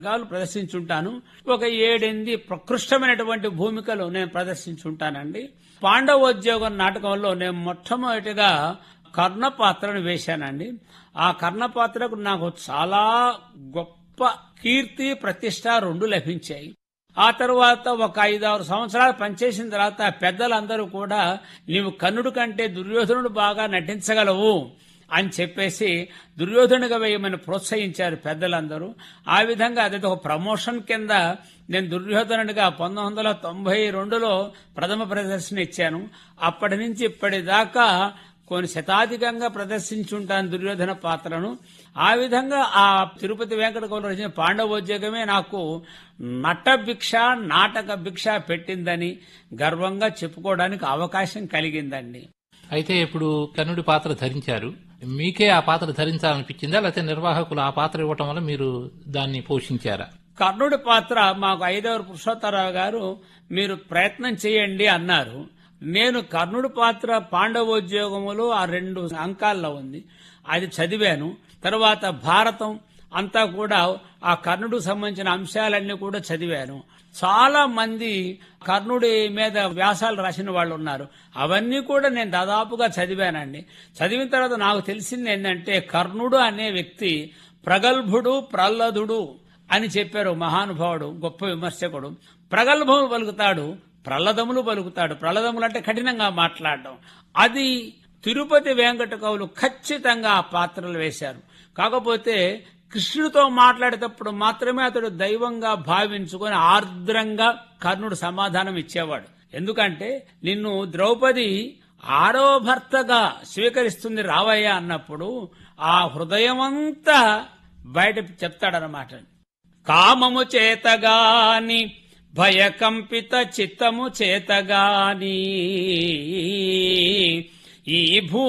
గాలు ప్రదర్శించుంటాను ఒక ఏడెనిమిది ప్రకృష్టమైనటువంటి భూమికలు నేను ప్రదర్శించుంటానండి పాండవోద్యోగం నాటకంలో నేను మొట్టమొదటిగా కర్ణ పాత్రను వేశానండి ఆ కర్ణ పాత్రకు నాకు చాలా గొప్ప కీర్తి ప్రతిష్ట రెండు లభించాయి ఆ తర్వాత ఒక ఐదారు సంవత్సరాలు పనిచేసిన తర్వాత పెద్దలందరూ కూడా నీవు కన్నుడు కంటే దుర్యోధనుడు బాగా నటించగలవు అని చెప్పేసి దుర్యోధనుగా వేయమని ప్రోత్సహించారు పెద్దలందరూ ఆ విధంగా అది ఒక ప్రమోషన్ కింద నేను దుర్యోధనుడిగా పంతొమ్మిది వందల తొంభై రెండులో ప్రథమ ప్రదర్శన ఇచ్చాను అప్పటి నుంచి ఇప్పటిదాకా కొన్ని శతాధికంగా ప్రదర్శించుంటాను దుర్యోధన పాత్రను ఆ విధంగా ఆ తిరుపతి వెంకట కౌలు రచన పాండవోద్యోగమే నాకు నట భిక్ష నాటక భిక్ష పెట్టిందని గర్వంగా చెప్పుకోవడానికి అవకాశం కలిగిందండి అయితే ఇప్పుడు కర్ణుడి పాత్ర ధరించారు మీకే ఆ పాత్ర ధరించాలనిపించిందా లేకపోతే నిర్వాహకులు ఆ పాత్ర ఇవ్వటం వల్ల మీరు దాన్ని పోషించారా కర్ణుడి పాత్ర మాకు ఐదవరు పురుషోత్తరావు గారు మీరు ప్రయత్నం చేయండి అన్నారు నేను కర్ణుడి పాత్ర పాండవోద్యోగములు ఆ రెండు అంకాల్లో ఉంది అది చదివాను తర్వాత భారతం అంతా కూడా ఆ కర్ణుడు సంబంధించిన అంశాలన్నీ కూడా చదివాను చాలా మంది కర్ణుడి మీద వ్యాసాలు రాసిన వాళ్ళు ఉన్నారు అవన్నీ కూడా నేను దాదాపుగా చదివానండి చదివిన తర్వాత నాకు తెలిసింది ఏంటంటే కర్ణుడు అనే వ్యక్తి ప్రగల్భుడు ప్రహ్లదుడు అని చెప్పారు మహానుభావుడు గొప్ప విమర్శకుడు ప్రగల్భములు పలుకుతాడు ప్రహ్లదములు పలుకుతాడు ప్రహ్లదములు అంటే కఠినంగా మాట్లాడడం అది తిరుపతి వెంకట కవులు ఖచ్చితంగా ఆ పాత్రలు వేశారు కాకపోతే కృష్ణుడితో మాట్లాడేటప్పుడు మాత్రమే అతడు దైవంగా భావించుకొని ఆర్ద్రంగా కర్ణుడు సమాధానం ఇచ్చేవాడు ఎందుకంటే నిన్ను ద్రౌపది ఆరో భర్తగా స్వీకరిస్తుంది రావయ్య అన్నప్పుడు ఆ హృదయమంతా బయట చెప్తాడనమాట కామము చేతగాని భయకంపిత చిత్తము చేతగాని ఈ భూ